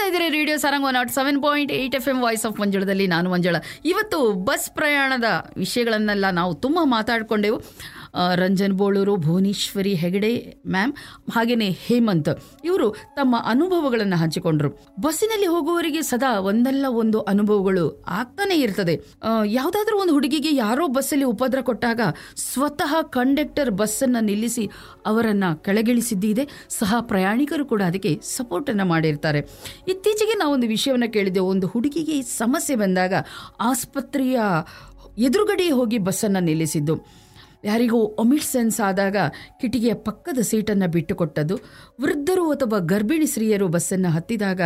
ಇದ್ದೀರಿ radio Sarang one nought seven point eight F M voice of ಮಂಜುಳದಲ್ಲಿ ನಾನು ಮಂಜುಳ ಇವತ್ತು ಬಸ್ ಪ್ರಯಾಣದ ವಿಷಯಗಳನ್ನೆಲ್ಲ ನಾವು ತುಂಬ ಮಾತಾಡಿಕೊಂಡೆವು ಆ, ರಂಜನ್ ಬೋಳೂರು ಭುವನೇಶ್ವರಿ ಹೆಗಡೆ ಮ್ಯಾಮ್ ಹಾಗೆಯೇ ಹೇಮಂತ್ ಇವರು ತಮ್ಮ ಅನುಭವಗಳನ್ನು ಹಂಚಿಕೊಂಡ್ರು ಬಸ್ಸಿನಲ್ಲಿ ಹೋಗುವವರಿಗೆ ಸದಾ ಒಂದಲ್ಲ ಒಂದು ಅನುಭವಗಳು ಆಗ್ತಾನೆ ಇರ್ತದೆ ಆ, ಯಾವುದಾದ್ರೂ ಒಂದು ಹುಡುಗಿಗೆ ಯಾರೋ ಬಸ್ಸಲ್ಲಿ ಉಪದ್ರ ಕೊಟ್ಟಾಗ ಸ್ವತಃ ಕಂಡಕ್ಟರ್ ಬಸ್ಸನ್ನು ನಿಲ್ಲಿಸಿ ಅವರನ್ನು ಕೆಳಗಿಳಿಸಿದ್ದಿದೆ ಸಹ ಪ್ರಯಾಣಿಕರು ಕೂಡ ಅದಕ್ಕೆ ಸಪೋರ್ಟನ್ನು ಮಾಡಿರ್ತಾರೆ ಇತ್ತೀಚೆಗೆ ನಾವೊಂದು ವಿಷಯವನ್ನು ಕೇಳಿದ್ದೆವು ಒಂದು ಹುಡುಗಿಗೆ ಸಮಸ್ಯೆ ಬಂದಾಗ ಆಸ್ಪತ್ರೆಯ ಎದುರುಗಡೆ ಹೋಗಿ ಬಸ್ಸನ್ನು ನಿಲ್ಲಿಸಿದ್ದು ಯಾರಿಗೂ ಒಮಿಟ್ ಸೆನ್ಸ್ ಆದಾಗ ಕಿಟಿಕಿಯ ಪಕ್ಕದ ಸೀಟನ್ನು ಬಿಟ್ಟುಕೊಟ್ಟದ್ದು ವೃದ್ಧರು ಅಥವಾ ಗರ್ಭಿಣಿ ಸ್ತ್ರೀಯರು ಬಸ್ಸನ್ನು ಹತ್ತಿದಾಗ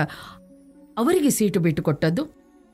ಅವರಿಗೆ ಸೀಟು ಬಿಟ್ಟುಕೊಟ್ಟದ್ದು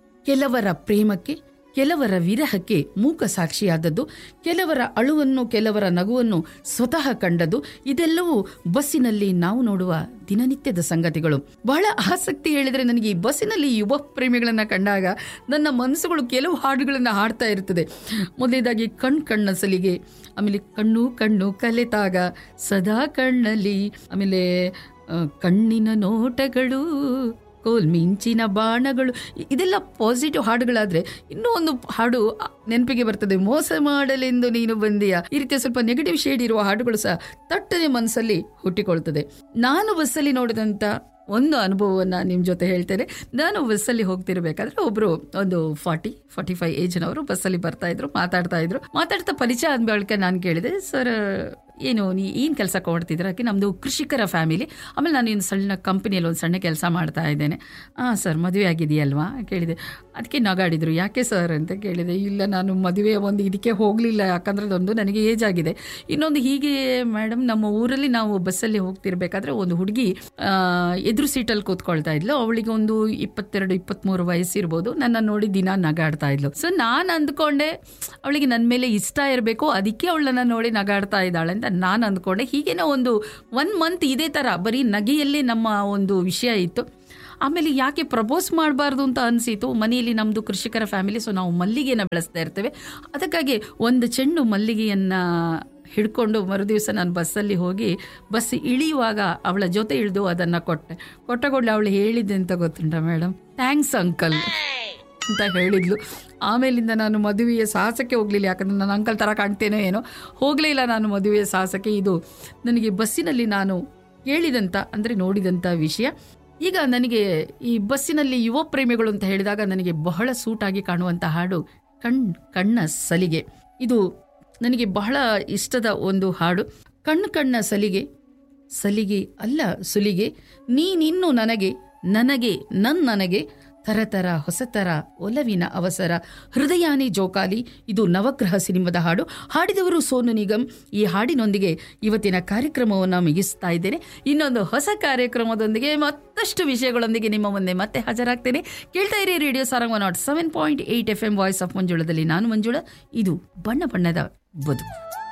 ಕೆಲವರ ಪ್ರೇಮಕ್ಕೆ ಕೆಲವರ ವಿರಹಕ್ಕೆ ಮೂಕ ಸಾಕ್ಷಿಯಾದದ್ದು ಕೆಲವರ ಅಳುವನ್ನು ಕೆಲವರ ನಗುವನ್ನು ಸ್ವತಃ ಕಂಡದ್ದು ಇದೆಲ್ಲವೂ ಬಸ್ಸಿನಲ್ಲಿ ನಾವು ನೋಡುವ ದಿನನಿತ್ಯದ ಸಂಗತಿಗಳು ಬಹಳ ಆಸಕ್ತಿ ಹೇಳಿದರೆ ನನಗೆ ಈ ಬಸ್ಸಿನಲ್ಲಿ ಯುವ ಪ್ರೇಮಿಗಳನ್ನು ಕಂಡಾಗ ನನ್ನ ಮನಸ್ಸುಗಳು ಕೆಲವು ಹಾಡುಗಳನ್ನು ಹಾಡ್ತಾ ಇರ್ತದೆ ಮೊದಲನೇದಾಗಿ ಕಣ್ ಕಣ್ಣ ಸಲಿಗೆ ಆಮೇಲೆ ಕಣ್ಣು ಕಣ್ಣು ಕಲೆತಾಗ ಸದಾ ಕಣ್ಣಲ್ಲಿ ಆಮೇಲೆ ಆ, ಕಣ್ಣಿನ ನೋಟಗಳು ಕೋಲ್ ಮಿಂಚಿನ ಬಾಣಗಳು ಇ- ಇದೆಲ್ಲ ಪಾಸಿಟಿವ್ ಹಾಡುಗಳಾದ್ರೆ ಇನ್ನೂ ಒಂದು ಹಾಡು ಅ, ನೆನಪಿಗೆ ಬರ್ತದೆ ಮೋಸ ಮಾಡಲೆಂದು ನೀನು ಬಂದೀಯ ಈ ರೀತಿಯ ಸ್ವಲ್ಪ ನೆಗೆಟಿವ್ ಶೇಡ್ ಇರುವ ಹಾಡುಗಳು ಸಹ ತಟ್ಟನೆ ಮನಸ್ಸಲ್ಲಿ ಹುಟ್ಟಿಕೊಳ್ತದೆ ನಾನು ಬಸ್ಸಲ್ಲಿ ನೋಡಿದಂಥ ಒಂದು ಅನುಭವವನ್ನು ನಿಮ್ಮ ಜೊತೆ ಹೇಳ್ತೇನೆ ನಾನು ಬಸ್ಸಲ್ಲಿ ಹೋಗ್ತಿರ್ಬೇಕಾದ್ರೆ ಒಬ್ಬರು ಒಂದು ಫಾರ್ಟಿ ಫಾರ್ಟಿ ಫೈವ್ ಏಜ್ನವರು ಬಸ್ಸಲ್ಲಿ ಬರ್ತಾ ಇದ್ರು ಮಾತಾಡ್ತಾ ಇದ್ರು ಮಾತಾಡ್ತಾ ಪರಿಚಯ ಆದ ಬಳಿಕ ನಾನು ಕೇಳಿದೆ ಸರ್ ಏನು ನೀ ಏನು ಕೆಲಸ ಕೊಡ್ತಿದ್ರ ಅದಕ್ಕೆ ನಮ್ಮದು ಕೃಷಿಕರ ಫ್ಯಾಮಿಲಿ ಆಮೇಲೆ ನಾನು ಒಂದು ಸಣ್ಣ ಕಂಪನಿಯಲ್ಲಿ ಒಂದು ಸಣ್ಣ ಕೆಲಸ ಮಾಡ್ತಾ ಇದ್ದೇನೆ ಹಾಂ ಸರ್ ಮದುವೆ ಆಗಿದೆಯಲ್ವಾ ಕೇಳಿದೆ ಅದಕ್ಕೆ ನಗಾಡಿದ್ರು ಯಾಕೆ ಸರ್ ಅಂತ ಕೇಳಿದೆ ಇಲ್ಲ ನಾನು ಮದುವೆ ಒಂದು ಇದಕ್ಕೆ ಹೋಗಲಿಲ್ಲ ಯಾಕಂದ್ರೆ ಅದೊಂದು ನನಗೆ ಏಜ್ ಆಗಿದೆ ಇನ್ನೊಂದು ಹೀಗೆ ಮೇಡಮ್ ನಮ್ಮ ಊರಲ್ಲಿ ನಾವು ಬಸ್ಸಲ್ಲಿ ಹೋಗ್ತಿರ್ಬೇಕಾದ್ರೆ ಒಂದು ಹುಡುಗಿ ಆ, ಎದುರು ಸೀಟಲ್ಲಿ ಕೂತ್ಕೊಳ್ತಾ ಇದ್ಲು ಅವಳಿಗೆ ಒಂದು ಇಪ್ಪತ್ತೆರಡು ಇಪ್ಪತ್ತ್ಮೂರು ವಯಸ್ಸಿರ್ಬೋದು ನನ್ನ ನೋಡಿ ದಿನ ನಗಾಡ್ತಾ ಇದ್ಲು ಸೊ ನಾನು ಅಂದ್ಕೊಂಡೆ ಅವಳಿಗೆ ನನ್ನ ಮೇಲೆ ಇಷ್ಟ ಇರಬೇಕು ಅದಕ್ಕೆ ಅವಳನ್ನ ನೋಡಿ ನಗಾಡ್ತಾ ಇದ್ದಾಳೆ ಅಂತ ನಾನು ಅಂದ್ಕೊಂಡೆ ಹೀಗೇನೆ ಒಂದು ಒನ್ ಮಂತ್ ಇದೇ ಥರ ಬರೀ ನಗೆಯಲ್ಲೇ ನಮ್ಮ ಒಂದು ವಿಷಯ ಇತ್ತು ಆಮೇಲೆ ಯಾಕೆ ಪ್ರಪೋಸ್ ಮಾಡಬಾರ್ದು ಅಂತ ಅನಿಸಿತು ಮನೆಯಲ್ಲಿ ನಮ್ಮದು ಕೃಷಿಕರ ಫ್ಯಾಮಿಲಿ ಸೊ ನಾವು ಮಲ್ಲಿಗೆನ ಬೆಳೆಸ್ತಾ ಇರ್ತೇವೆ ಅದಕ್ಕಾಗಿ ಒಂದು ಚೆಂಡು ಮಲ್ಲಿಗೆಯನ್ನು ಹಿಡ್ಕೊಂಡು ಮರುದಿವಸ ನಾನು ಬಸ್ಸಲ್ಲಿ ಹೋಗಿ ಬಸ್ ಇಳಿಯುವಾಗ ಅವಳ ಜೊತೆ ಇಳಿದು ಅದನ್ನು ಕೊಟ್ಟೆ ಕೊಟ್ಟ ಕೂಡಲೇ ಅವಳು ಹೇಳಿದ್ದೆ ಅಂತ ಗೊತ್ತುಂಟ ಮೇಡಮ್ ಥ್ಯಾಂಕ್ಸ್ ಅಂಕಲ್ ಅಂತ ಹೇಳಿದ್ಲು ಆಮೇಲಿಂದ ನಾನು ಮದುವೆಯ ಸಾಹಸಕ್ಕೆ ಹೋಗಲಿಲ್ಲ ಯಾಕಂದ್ರೆ ನನ್ನ ಅಂಕಲ್ ಥರ ಕಾಣ್ತೇನೋ ಏನೋ ಹೋಗಲೇ ಇಲ್ಲ ನಾನು ಮದುವೆಯ ಸಾಹಸಕ್ಕೆ ಇದು ನನಗೆ ಬಸ್ಸಿನಲ್ಲಿ ನಾನು ಕೇಳಿದಂಥ ಅಂದರೆ ನೋಡಿದಂಥ ವಿಷಯ ಈಗ ನನಗೆ ಈ ಬಸ್ಸಿನಲ್ಲಿ ಯುವ ಪ್ರೇಮಿಗಳು ಅಂತ ಹೇಳಿದಾಗ ನನಗೆ ಬಹಳ ಸೂಟಾಗಿ ಕಾಣುವಂಥ ಹಾಡು ಕಣ್ ಕಣ್ಣ ಸಲಿಗೆ ಇದು ನನಗೆ ಬಹಳ ಇಷ್ಟದ ಒಂದು ಹಾಡು ಕಣ್ಣು ಕಣ್ಣ ಸಲಿಗೆ ಸಲಿಗೆ ಅಲ್ಲ ಸುಲಿಗೆ ನೀನಿನ್ನು ನನಗೆ ನನಗೆ ನನ್ ನನಗೆ ತರತರ ಹೊಸತರ ಒಲವಿನ ಅವಸರ ಹೃದಯಾನಿ ಜೋಕಾಲಿ ಇದು ನವಗ್ರಹ ಸಿನಿಮಾದ ಹಾಡು ಹಾಡಿದವರು ಸೋನು ನಿಗಮ್ ಈ ಹಾಡಿನೊಂದಿಗೆ ಇವತ್ತಿನ ಕಾರ್ಯಕ್ರಮವನ್ನು ಮುಗಿಸ್ತಾ ಇದ್ದೇನೆ ಇನ್ನೊಂದು ಹೊಸ ಕಾರ್ಯಕ್ರಮದೊಂದಿಗೆ ಮತ್ತಷ್ಟು ವಿಷಯಗಳೊಂದಿಗೆ ನಿಮ್ಮ ಮುಂದೆ ಮತ್ತೆ ಹಾಜರಾಗ್ತೇನೆ ಕೇಳ್ತಾ ಇರಿ radio Sarang nought seven point eight F M voice of ಮಂಜುಳದಲ್ಲಿ ನಾನು ಮಂಜುಳ ಇದು ಬಣ್ಣ ಬಣ್ಣದ ಬದುಕು